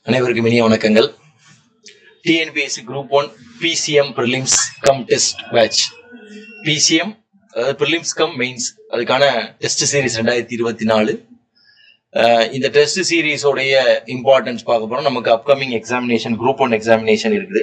அனைவருக்கும் இனிய வணக்கங்கள் TNPSC group one PCM prelims cum test batch PCM அதாவது ப்ரிலிம்ஸ் கம் மெயின்ஸ் அதுக்கான டெஸ்ட் சீரிஸ் ரெண்டாயிரத்தி இருபத்தி நாலு இந்த டெஸ்ட் சீரீஸோடைய இம்பார்ட்டன்ஸ் பார்க்க போறோம் நமக்கு upcoming examination group one examination இருக்குது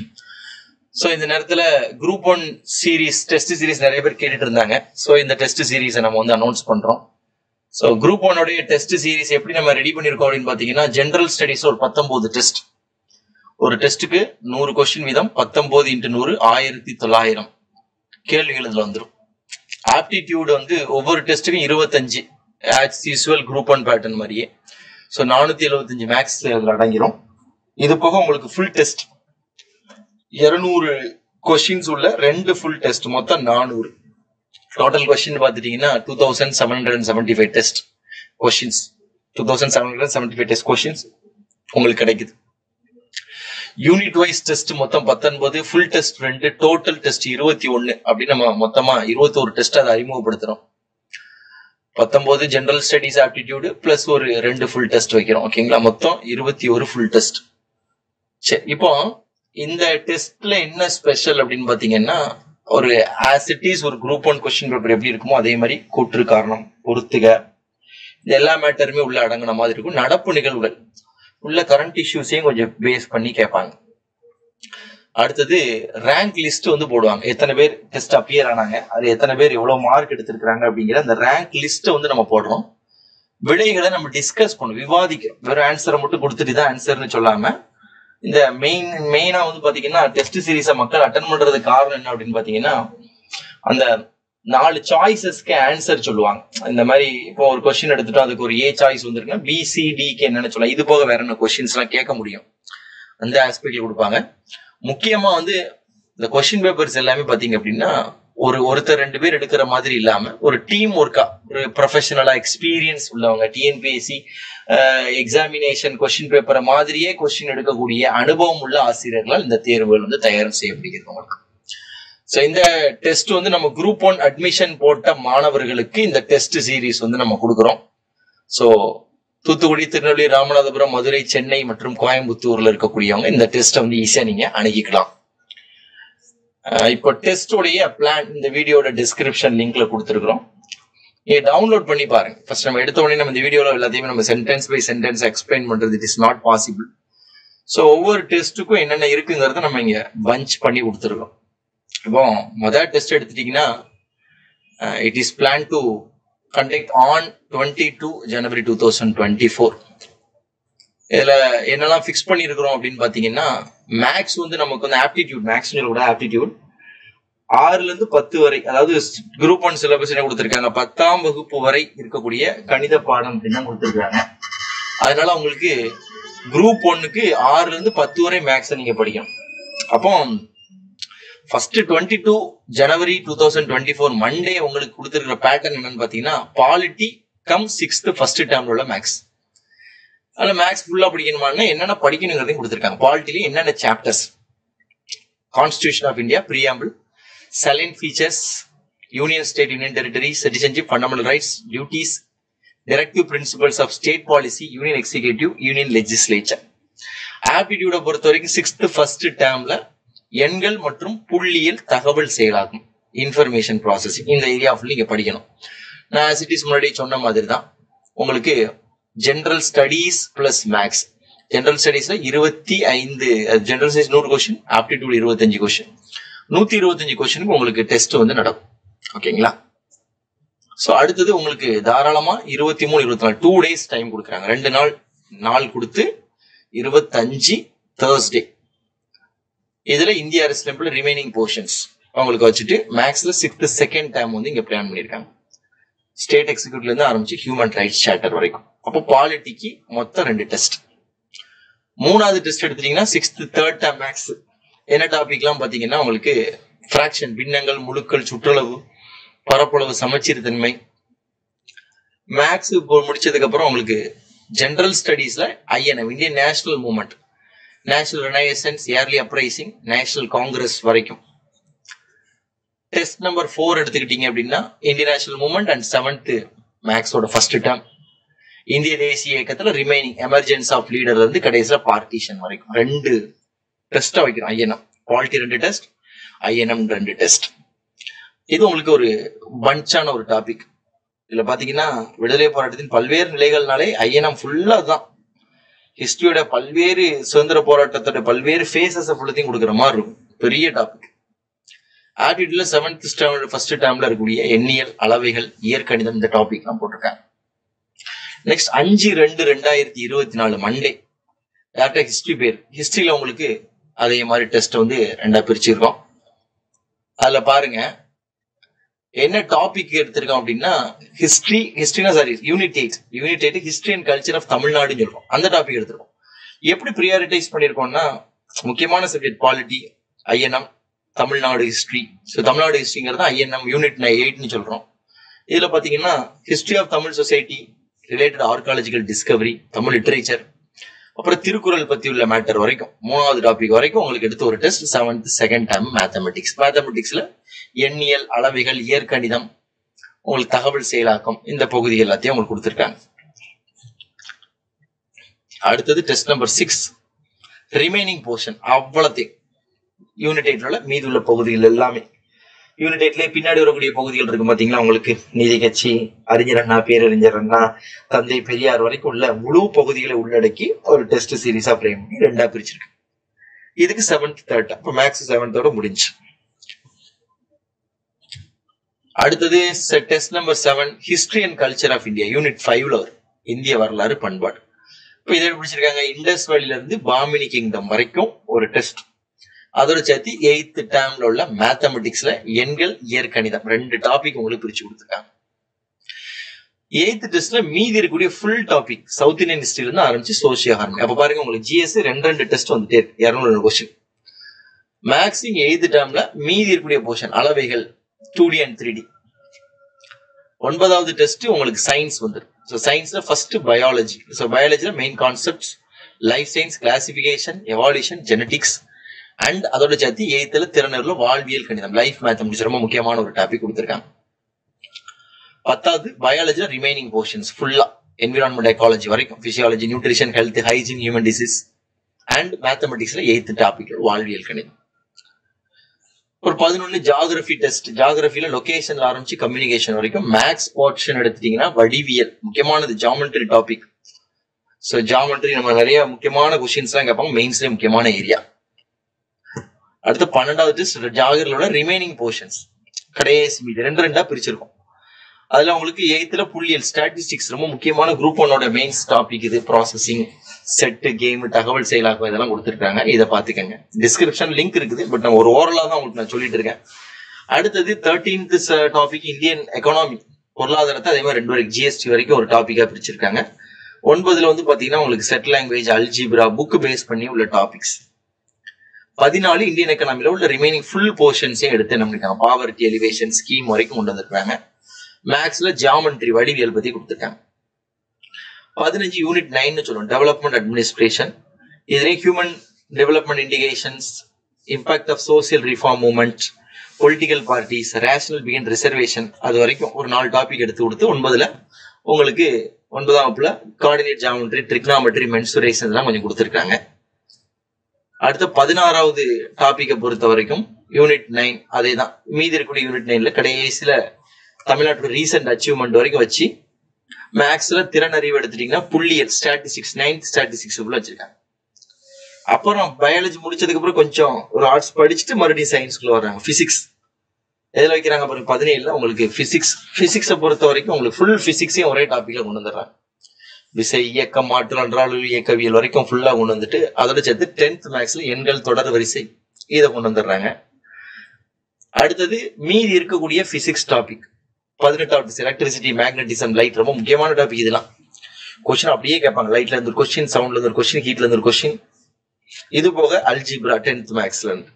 ஸோ இந்த நேரத்தில் group one series test series நிறைய பேர் கேட்டுட்டு இருந்தாங்க ஸோ இந்த டெஸ்ட் சீரீஸை நம்ம வந்து அனௌன்ஸ் பண்றோம் ஸோ குரூப் ஒன்னுடைய டெஸ்ட் சீரிஸ் எப்படி நம்ம ரெடி பண்ணியிருக்கோம் அப்படின்னு பார்த்தீங்கன்னா ஜென்ரல் ஸ்டடிஸ் ஒரு பத்தொன்பது டெஸ்ட் ஒரு டெஸ்ட்டுக்கு நூறு கொஸ்டின் வீதம் பத்தொன்பது இன்ட்டு நூறு ஆயிரத்தி தொள்ளாயிரம் கேள்விகள் இதில் வந்துடும் ஆப்டிடியூட் வந்து ஒவ்வொரு டெஸ்ட்டுக்கும் இருபத்தஞ்சு as usual group one pattern மாதிரியே ஸோ நானூற்றி எழுபத்தஞ்சு மேக்ஸ் அதில் அடங்கிரும் இது போக உங்களுக்கு ஃபுல் டெஸ்ட் இருநூறு கொஸ்டின்ஸ் உள்ள ரெண்டு ஃபுல் டெஸ்ட் மொத்தம் நானூறு டோட்டல் கொஸ்டின் பார்த்துட்டீங்கன்னா two thousand seven hundred and seventy five test questions two thousand seven hundred seventy five test questions உங்களுக்கு கிடைக்குது யூனிட் வைஸ் டெஸ்ட் மொத்தம் பத்தொன்பது ஃபுல் டெஸ்ட் ரெண்டு டோட்டல் டெஸ்ட் இருபத்தி ஒன்னு அப்படின்னு நம்ம மொத்தமா இருபத்தோரு டெஸ்ட் அதை அறிமுகப்படுத்துறோம் பத்தொன்பது ஜெனரல் ஸ்டடிஸ் ஆப்டிடியூடு பிளஸ் ஒரு ரெண்டு ஃபுல் டெஸ்ட் வைக்கிறோம் ஓகேங்களா மொத்தம் இருபத்தி ஒரு ஃபுல் டெஸ்ட் சரி இப்போ இந்த டெஸ்ட்ல என்ன ஸ்பெஷல் அப்படின்னு பாத்தீங்கன்னா ஒரு ஆஸ் இட் இஸ் ஒரு குரூப் ஒன் கொஸ்டின் பேப்பர் எப்படி இருக்குமோ அதே மாதிரி கூற்று காரணம் பொறுத்துக இது எல்லா மேட்டருமே உள்ள அடங்கின மாதிரி இருக்கும் நடப்பு நிகழ்வுகள் உள்ள கரண்ட் இஷ்யூஸையும் கொஞ்சம் பேஸ் பண்ணி கேட்பாங்க அடுத்தது ரேங்க் லிஸ்ட் வந்து போடுவாங்க எத்தனை பேர் டெஸ்ட் அப்பியர் ஆனாங்க அது எத்தனை பேர் எவ்வளவு மார்க் எடுத்திருக்கிறாங்க அப்படிங்கிற அந்த ரேங்க் லிஸ்ட்டை வந்து நம்ம போடுறோம் விடைகளை நம்ம டிஸ்கஸ் பண்ணுவோம் விவாதிக்கிறோம் வெறும் ஆன்சரை மட்டும் கொடுத்துட்டு தான் ஆன்சர்னு சொல்லாம இந்த மெயின் மெயினா வந்து பாத்தீங்கன்னா டெஸ்ட் சீரீஸை மக்கள் அட்டன் பண்றது காரணம் என்ன அப்படின்னு பாத்தீங்கன்னா அந்த நாலு சாய்ஸஸ்க்கு ஆன்சர் சொல்லுவாங்க இந்த மாதிரி இப்போ ஒரு கொஸ்டின் எடுத்துட்டோம் அதுக்கு ஒரு ஏ சாய்ஸ் வந்துருக்குன்னா பி சி டிக்கு என்னன்னு சொல்லலாம் இது போக வேற என்ன கொஸ்டின்ஸ் எல்லாம் கேட்க முடியும் அந்த ஆஸ்பெக்ட்ல கொடுப்பாங்க முக்கியமா வந்து இந்த கொஸ்டின் பேப்பர்ஸ் எல்லாமே பாத்தீங்க அப்படின்னா ஒரு ஒருத்தர் ரெண்டு பேர் எடுக்கிற மாதிரி இல்லாம ஒரு டீம் ஒர்க்கா ஒரு ப்ரொஃபஷனலா எக்ஸ்பீரியன்ஸ் உள்ளவங்க டிஎன்பிஎஸ்சி எக்ஸாமினேஷன் கொஸ்டின் பேப்பரை மாதிரியே கொஸ்டின் எடுக்கக்கூடிய அனுபவம் உள்ள ஆசிரியர்களால் இந்த தேர்வுகள் வந்து தயாரம் செய்யப்படுகிறது உங்களுக்கு ஸோ இந்த டெஸ்ட் வந்து நம்ம குரூப் ஒன் அட்மிஷன் போட்ட மாணவர்களுக்கு இந்த டெஸ்ட் சீரீஸ் வந்து நம்ம கொடுக்குறோம் ஸோ தூத்துக்குடி திருநெல்வேலி ராமநாதபுரம் மதுரை சென்னை மற்றும் கோயம்புத்தூர்ல இருக்கக்கூடியவங்க இந்த டெஸ்ட்டை வந்து ஈஸியா நீங்க அணுகிக்கலாம் இப்போ டெஸ்டோடைய பிளான் இந்த வீடியோட டிஸ்கிரிப்ஷன் லிங்க்ல கொடுத்துருக்குறோம் நீங்க டவுன்லோட் பண்ணி பாருங்க ஃபர்ஸ்ட் நம்ம எடுத்த உடனே நம்ம இந்த வீடியோல எல்லாத்தையுமே நம்ம சென்டென்ஸ் பை சென்டென்ஸ் எக்ஸ்பிளைன் பண்றது it is not possible so ஒவ்வொரு டெஸ்ட்டுக்கும் என்னென்ன இருக்குங்கிறத நம்ம இங்க பஞ்ச் பண்ணி கொடுத்துருக்கோம் இப்போ முதல் டெஸ்ட் எடுத்துட்டீங்கன்னா it is plan to conduct on twenty two January two thousand twenty four இதுல என்னெல்லாம் ஃபிக்ஸ் பண்ணியிருக்கிறோம் அப்படின்னு பாத்தீங்கன்னா மேக்ஸ் வந்து நமக்கு வந்து ஆப்டிடியூட் மேக்ஸ் கூட ஆப்டிடியூட் ஆறுல இருந்து பத்து வரை அதாவது குரூப் ஒன் சிலபஸ் என்ன கொடுத்துருக்காங்க பத்தாம் வகுப்பு வரை இருக்கக்கூடிய கணித பாடம் அப்படின்னு கொடுத்துருக்காங்க அதனால உங்களுக்கு குரூப் ஒன்னுக்கு ஆறுல இருந்து பத்து வரை மேக்ஸ் நீங்க படிக்கணும் அப்போ first twenty two January two thousand twenty four Monday உங்களுக்கு கொடுத்துருக்கிற பேட்டர்ன் என்னன்னு பாத்தீங்கன்னா பாலிட்டி கம் சிக்ஸ்த் ஃபர்ஸ்ட் டேர்ம்ல உள்ள மேக்ஸ் அதில் மேக்ஸ் ஃபுல்லாக படிக்கணுமானா என்னென்ன படிக்கணுங்கிறதையும் கொடுத்துருக்காங்க பாலிட்டிலையும் என்னென்ன chapters constitution of India preamble salient features union state union territory citizenship fundamental rights duties directive principles of state policy union executive union legislature aptitude பொறுத்த வரைக்கும் சிக்ஸ்த் ஃபர்ஸ்ட் டேர்ம்ல எண்கள் மற்றும் புள்ளியல் தகவல் செயலாகும் இன்ஃபர்மேஷன் ப்ராசஸிங் இந்த ஏரியா ஃபுல் நீங்க படிக்கணும் நான் சிட்டிஸ் முன்னாடி சொன்ன மாதிரி தான் உங்களுக்கு general studies plus maths general ஸ்டடீஸ்ல இருபத்தி ஐந்து ஜென்ரல் ஸ்டடீஸ் நூறு கொஸ்டின் ஆப்டிடியூட் இருபத்தஞ்சு கொஸ்டின் நூத்தி இருபத்தஞ்சு கொஸ்டினுக்கு உங்களுக்கு டெஸ்ட் வந்து நடக்கும் ஓகேங்களா ஸோ அடுத்தது உங்களுக்கு தாராளமா இருபத்தி மூணு இருபத்தி நாலு டூ டேஸ் டைம் கொடுக்குறாங்க ரெண்டு நாள் நாள் கொடுத்து இருபத்தஞ்சு தேர்ஸ்டே இதுல இந்திய அரசு டெம்பிள் ரிமைனிங் போர்ஷன்ஸ் அவங்களுக்கு வச்சுட்டு மேக்ஸ்ல சிக்ஸ்த் செகண்ட் டைம் வந்து இங்க பிளான் பண்ணியிருக்காங்க ஸ்டேட் எக்ஸிக்யூட்டிவ்ல இருந்து ஆரம்பிச்சு ஹியூமன் ரைட்ஸ் சார்ட்டர் வரைக்கும் அப்போ பாலிட்டிக்கு மொத்தம் ரெண்டு டெஸ்ட் மூணாவது டெஸ்ட் எடுத்தீங்கன்னா சிக்ஸ்த் தேர்ட் டேம் மேக்ஸ் என்ன டாபிக்லாம் பாத்தீங்கன்னா உங்களுக்கு ஃபிராக்ஷன் பின்னங்கள் முழுக்கள் சுற்றளவு பரப்பளவு சமச்சீர் தன்மை மேக்ஸ் முடிச்சதுக்கு அப்புறம் உங்களுக்கு ஜெனரல் ஸ்டடீஸ்ல INM Indian national movement national renaissance early uprising national congress வரைக்கும் டெஸ்ட் நம்பர் ஃபோர் எடுத்துக்கிட்டீங்க அப்படின்னா Indian national movement and seventh மேக்ஸோட ஃபர்ஸ்ட் டேர்ம் இந்திய தேசிய இயக்கத்துல ரிமைனிங் எமர்ஜென்ஸ் ஆஃப் லீடர்ல இருந்து கடைசியில பார்ட்டிஷன் வரைக்கும் ரெண்டு டெஸ்டா வைக்கிறோம் ஐஎன்எம் குவாலிட்டி ரெண்டு டெஸ்ட் ஐஎன்எம் ரெண்டு டெஸ்ட் இது உங்களுக்கு ஒரு பஞ்சான ஒரு டாபிக் இதுல பாத்தீங்கன்னா விடுதலை போராட்டத்தின் பல்வேறு நிலைகள்னாலே ஐஎன்எம் ஃபுல்லா தான் ஹிஸ்டரியோட பல்வேறு சுதந்திர போராட்டத்தோட பல்வேறு ஃபேஸஸ் ஃபுல்லத்தையும் கொடுக்குற மாதிரி இருக்கும் பெரிய டாபிக் ஆட்டிடியூட்ல செவன்த் ஸ்டாண்டர்ட் ஃபர்ஸ்ட் டேர்ம்ல இருக்கக்கூடிய எண்ணியல் அளவைகள் இயற்கணிதம் இந்த டாபிக் நான் போட்டிருக்கேன் நெக்ஸ்ட் அஞ்சு ரெண்டு ரெண்டாயிரத்தி இருபத்தி நாலு மண்டே டேரக்டா ஹிஸ்டரி பேர் ஹிஸ்டரியில உங்களுக்கு அதே மாதிரி டெஸ்ட் வந்து ரெண்டா பிரிச்சிருக்கோம் அதுல பாருங்க என்ன டாபிக் எடுத்திருக்கோம் அப்படின்னா ஹிஸ்டரி ஹிஸ்டரினா sorry unit eight unit eight history and culture of தமிழ்நாடுன்னு சொல்றோம் அந்த டாபிக் எடுத்திருக்கோம் எப்படி ப்ரியாரிட்டைஸ் பண்ணியிருக்கோம்னா முக்கியமான subject polity INM Tamil Nadu history so Tamil Nadu ஹிஸ்டரிங்கிறது ஐஎன்எம் யூனிட் எயிட்னு சொல்றோம் இதுல பாத்தீங்கன்னா history of Tamil society related archaeological discovery Tamil literature அப்புறம் திருக்குறள் பத்தி உள்ள மேட்டர் வரைக்கும் மூணாவது டாபிக் வரைக்கும் உங்களுக்கு எடுத்த ஒரு test seventh second time mathematics மேத்தமெட்டிக்ஸ்ல எண்ணியல் அளவைகள் இயற்கணிதம் உங்களுக்கு தகவல் செயலாக்கம் இந்த பகுதி எல்லாத்தையும் உங்களுக்கு கொடுத்துருக்காங்க அடுத்தது test number six remaining portion அவ்வளோத்தையும் யூனிட் எயிட்ல மீதி உள்ள பகுதிகள் எல்லாமே யூனிட் எயிட்லயே பின்னாடி வரக்கூடிய பகுதிகள் இருக்கு பாத்தீங்களா உங்களுக்கு நீதி கட்சி அறிஞர் அண்ணா பேரறிஞர் அண்ணா தந்தை பெரியார் வரைக்கும் உள்ள முழு பகுதிகளை உள்ளடக்கி ஒரு டெஸ்ட் சீரீஸா ஃப்ரேம் பண்ணி ரெண்டா பிரிச்சிருக்கு இதுக்கு செவன்த் தேர்ட் அப்ப மேக்ஸ் செவன்த்தோட முடிஞ்சு அடுத்தது test number seven history and culture of India unit ஃபைவ்ல வரும் இந்திய வரலாறு பண்பாடு இப்போ இதை பிடிச்சிருக்காங்க இண்டஸ் வேலில இருந்து பாமினி கிங்டம் வரைக்கும் ஒரு டெஸ்ட் அதோட சேர்த்து எயித்து டேர்ம்ல உள்ள மேத்தமெட்டிக்ஸ்ல எண்கள் இயற்கணிதம் ரெண்டு டாபிக் உங்களுக்கு பிரிச்சு கொடுத்துருக்காங்க எயித்து டெஸ்ட்ல மீதி இருக்கக்கூடிய ஃபுல் டாபிக் சவுத் இந்தியன் ஹிஸ்டரியில இருந்து ஆரம்பிச்சு சோசியோ ஹார்மனி அப்ப பாருங்க உங்களுக்கு ஜிஎஸ் ரெண்டு ரெண்டு டெஸ்ட் வந்துட்டே இருக்கு இரநூறு கொஸ்டின் மேக்ஸிங் எயித்து டேர்ம்ல மீதி இருக்கக்கூடிய போர்ஷன் அளவைகள் two D and three D ஒன்பதாவது டெஸ்ட் உங்களுக்கு சயின்ஸ் வந்துடும் ஸோ சயின்ஸ்ல ஃபர்ஸ்ட் பயாலஜி ஸோ பயாலஜில main concepts life science classification evolution genetics and அதோட சேர்த்து எயித்துல திறனர்ல வாழ்வியல் கணிதம் லைஃப் மேத்தமெட்டிக்ஸ் ரொம்ப முக்கியமான ஒரு டாபிக் கொடுத்துருக்காங்க பத்தாவது பயாலஜில ரிமைனிங் போர்ஷன்ஸ் ஃபுல்லா என்விரான்மெண்ட் எக்காலஜி வரைக்கும் physiology nutrition health hygiene human disease and மேத்தமெட்டிக்ஸ்ல எயித்து டாபிக் வாழ்வியல் கணிதம் ஒரு பதினொன்னு ஜாகிரபி டெஸ்ட் ஜாகிரபில லொகேஷன்ல ஆரம்பிச்சு கம்யூனிகேஷன் வரைக்கும் மேக்ஸ் போர்ஷன் எடுத்துட்டீங்கன்னா வடிவியல் முக்கியமானது ஜாமெட்ரி டாபிக் ஸோ ஜாமெட்ரி நம்ம நிறைய முக்கியமான கொஸ்டின்ஸ் எல்லாம் கேட்பாங்க மெயின்ஸ்லேயே முக்கியமான ஏரியா அடுத்து பன்னெண்டாவது டெஸ்ட் ஜாகிரலோட ரிமைனிங் போர்ஷன்ஸ் கடைசி மீது ரெண்டு ரெண்டா பிரிச்சிருக்கோம் அதுல உங்களுக்கு எயித்துல புள்ளியல் ஸ்டாட்டிஸ்டிக்ஸ் ரொம்ப முக்கியமான குரூப் ஒன்னோட மெயின்ஸ் டாபிக் இது ப்ராசஸிங் செட்டு கேம் தகவல் செயலாக்கம் இதெல்லாம் கொடுத்துருக்காங்க இதை பார்த்துக்கங்க டிஸ்கிரிப்ஷன் லிங்க் இருக்குது பட் நான் ஒரு ஓரலா தான் உங்களுக்கு நான் சொல்லிட்டு இருக்கேன் அடுத்தது தேர்ட்டீன்த் டாபிக் இந்தியன் எக்கனாமி பொருளாதாரத்தை அதே மாதிரி ரெண்டு வரைக்கும் ஜிஎஸ்டி வரைக்கும் ஒரு டாபிக்கா பிரிச்சிருக்காங்க ஒன்பதுல வந்து பாத்தீங்கன்னா உங்களுக்கு set language algebra book base பண்ணி உள்ள டாபிக்ஸ் பதினாலு இந்தியன் எக்கனாமில உள்ள ரிமைனிங் ஃபுல் போர்ஷன்ஸையும் எடுத்து என்ன பண்ணிருக்காங்க பாவர்ட்டி எலிவேஷன் ஸ்கீம் வரைக்கும் கொண்டு வந்திருக்காங்க மேக்ஸ்ல ஜாமெட்ரி வடிவியல் பத்தி கொடுத்துருக்காங்க பதினஞ்சு யூனிட் நைன் சொல்லுவோம் டெவலப்மெண்ட் அட்மினிஸ்ட்ரேஷன் இதுல human development indications impact of social reform movement political parties rational begin reservation அது வரைக்கும் ஒரு நாலு டாபிக் எடுத்து கொடுத்து ஒன்பதுல உங்களுக்கு ஒன்பதாம் வகுப்புல கோஆர்டினேட் ஜாமெட்ரி ட்ரிக்னாமெட்ரி மென்சுரேஷன் எல்லாம் கொஞ்சம் கொடுத்துருக்காங்க அடுத்த பதினாறாவது டாபிக்கை பொறுத்த வரைக்கும் யூனிட் நைன் அதே தான் மீதி இருக்கக்கூடிய யூனிட் நைன்ல கடைசியில தமிழ்நாட்டோட ரீசெண்ட் அச்சீவ்மெண்ட் வரைக்கும் வச்சு மேக்ஸ்ல திறனறிவு எடுத்துட்டீங்கன்னா புள்ளியல் ஸ்டாட்டிஸ்டிக்ஸ் நைன்த் ஸ்டாட்டிஸ்டிக்ஸ் உள்ள வச்சிருக்காங்க அப்புறம் பயாலஜி முடிச்சதுக்கு அப்புறம் கொஞ்சம் ஒரு ஆர்ட்ஸ் படிச்சுட்டு மறுபடியும் சயின்ஸ்குள்ள வர்றாங்க பிசிக்ஸ் எதுல வைக்கிறாங்க பாருங்க பதினேழுல உங்களுக்கு பிசிக்ஸ் பிசிக்ஸை பொறுத்த வரைக்கும் உங்களுக்கு ஃபுல் பிசிக்ஸையும் ஒரே டாபிக்ல கொண்டு வந்துடுறாங்க விசை இயக்கம் மாற்று அன்றாளு இயக்கவியல் வரைக்கும் ஃபுல்லா கொண்டு வந்துட்டு அதோட சேர்த்து டென்த் மேக்ஸ்ல எண்கள் தொடர் வரிசை இதை கொண்டு வந்துடுறாங்க அடுத்தது மீதி இருக்கக்கூடிய பிசிக்ஸ் டாபிக் பதினெட்டாவது எலக்ட்ரிசிட்டி மேக்னட்டிசம் லைட் ரொம்ப முக்கியமான டாபிக் இதெல்லாம் கொஸ்டின் அப்படியே கேட்பாங்க லைட்ல இருந்து ஒரு கொஸ்டின் சவுண்ட்ல இருந்து ஒரு கொஸ்டின் ஹீட்ல இருந்து ஒரு கொஸ்டின் இது போக அல்ஜிப்ரா டென்த் மேக்ஸ்ல இருந்து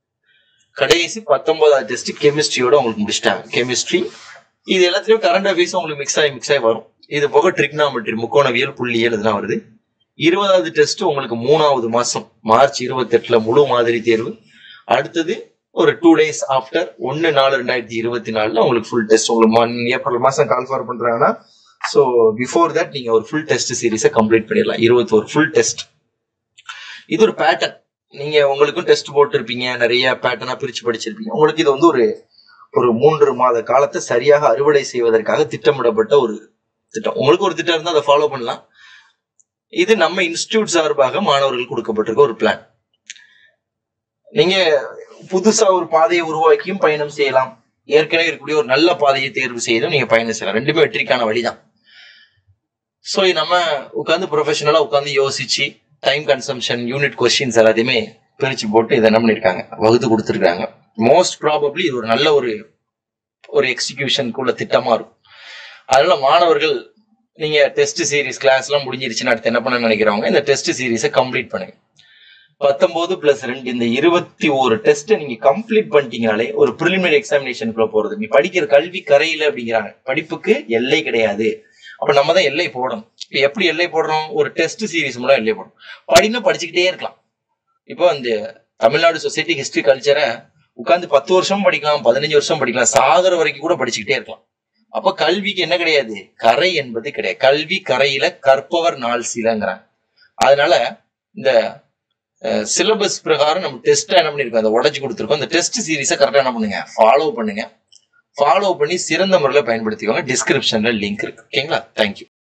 கடைசி பத்தொன்பதாவது டெஸ்ட் கெமிஸ்ட்ரியோட உங்களுக்கு முடிச்சிட்டாங்க கெமிஸ்ட்ரி இது எல்லாத்துலயும் கரண்ட் அஃபேர்ஸ் உங்களுக்கு மிக்ஸ் ஆகி மிக்ஸ் ஆகி வரும் இது போக ட்ரிக்னாமெட்ரி முக்கோணவியல் புள்ளியல் இதெல்லாம் வருது இருபதாவது டெஸ்ட் உங்களுக்கு மூணாவது மாசம் மார்ச் இருபத்தி எட்டுல முழு மாதிரி தேர்வு அடுத்தது ஒரு டூ டேஸ் ஆஃப்டர் ஒன்னு நாலு ரெண்டாயிரத்தி இருபத்தி நாலுல உங்களுக்கு ஃபுல் டெஸ்ட் உங்களுக்கு ஏப்ரல் மாசம் கால் ஃபார் பண்றாங்கன்னா ஸோ பிஃபோர் தட் நீங்க ஒரு ஃபுல் டெஸ்ட் சீரீஸை கம்ப்ளீட் பண்ணிடலாம் இருபத்தோரு ஃபுல் டெஸ்ட் இது ஒரு பேட்டர்ன் நீங்க உங்களுக்கும் டெஸ்ட் போட்டிருப்பீங்க நிறைய பேட்டர்னா பிரிச்சு படிச்சிருப்பீங்க உங்களுக்கு இது வந்து ஒரு ஒரு மூன்று மாத காலத்தை சரியாக அறுவடை செய்வதற்காக திட்டமிடப்பட்ட ஒரு திட்டம் உங்களுக்கு ஒரு திட்டம் இருந்தால் அதை ஃபாலோ பண்ணலாம் இது நம்ம இன்ஸ்டிடியூட் சார்பாக மாணவர்கள் கொடுக்கப்பட்டிருக்க ஒரு பிளான் நீங்க புதுசா ஒரு பாதையை உருவாக்கியும் பயணம் செய்யலாம் ஏற்கனவே இருக்கக்கூடிய ஒரு நல்ல பாதையை தேர்வு செய்தும் நீங்க பயணம் செய்யலாம் ரெண்டுமே வெற்றிக்கான வழிதான் ஸோ நம்ம உட்காந்து ப்ரொஃபஷனலா உட்காந்து யோசிச்சு டைம் கன்சம்ஷன் யூனிட் கொஸ்டின்ஸ் எல்லாத்தையுமே பிரிச்சு போட்டு இதை என்ன பண்ணிருக்காங்க வகுத்து கொடுத்துருக்காங்க மோஸ்ட் ப்ராபப்ளி இது ஒரு நல்ல ஒரு ஒரு எக்ஸிகியூஷனுக்குள்ள திட்டமா இருக்கும் அதனால மாணவர்கள் நீங்க டெஸ்ட் சீரிஸ் கிளாஸ் எல்லாம் முடிஞ்சிருச்சுன்னு அடுத்து என்ன பண்ண நினைக்கிறவங்க இந்த டெஸ்ட் சீரிஸை கம்ப்ளீட் பண்ணுங்க பத்தொன்பது பிளஸ் ரெண்டு இந்த இருபத்தி ஒரு டெஸ்ட் நீங்க கம்ப்ளீட் பண்ணிட்டீங்கனாலே ஒரு ப்ரிலிமினரி எக்ஸாமினேஷனுக்குள்ள போறது நீ படிக்கிற கல்வி கரையில அப்படிங்கிறாங்க படிப்புக்கு எல்லை கிடையாது அப்ப நம்ம தான் எல்லை போடணும் இப்ப எப்படி எல்லை போடுறோம் ஒரு டெஸ்ட் சீரிஸ் மூலம் எல்லை போடணும் படினா படிச்சுக்கிட்டே இருக்கலாம் இப்போ இந்த தமிழ்நாடு சொசைட்டி ஹிஸ்டரி கல்ச்சரை உட்காந்து பத்து வருஷம் படிக்கலாம் பதினஞ்சு வருஷம் படிக்கலாம் சாகர வரைக்கும் கூட படிச்சுக்கிட்டே இருக்கலாம் அப்ப கல்விக்கு என்ன கிடையாது கரை என்பது கிடையாது கல்வி கரையில கற்பவர் நாள் சிலங்கிறாங்க அதனால இந்த சிலபஸ் பிரகாரம் நம்ம டெஸ்ட் என்ன பண்ணிருக்கோம் அதை உடச்சு கொடுத்துருக்கோம் அந்த டெஸ்ட் சீரிஸை கரெக்டாக என்ன பண்ணுங்க ஃபாலோ பண்ணுங்க ஃபாலோ பண்ணி சிறந்த முறையில் பயன்படுத்திக்கோங்க டிஸ்கிரிப்ஷன்ல லிங்க் இருக்கு ஓகேங்களா தேங்க்யூ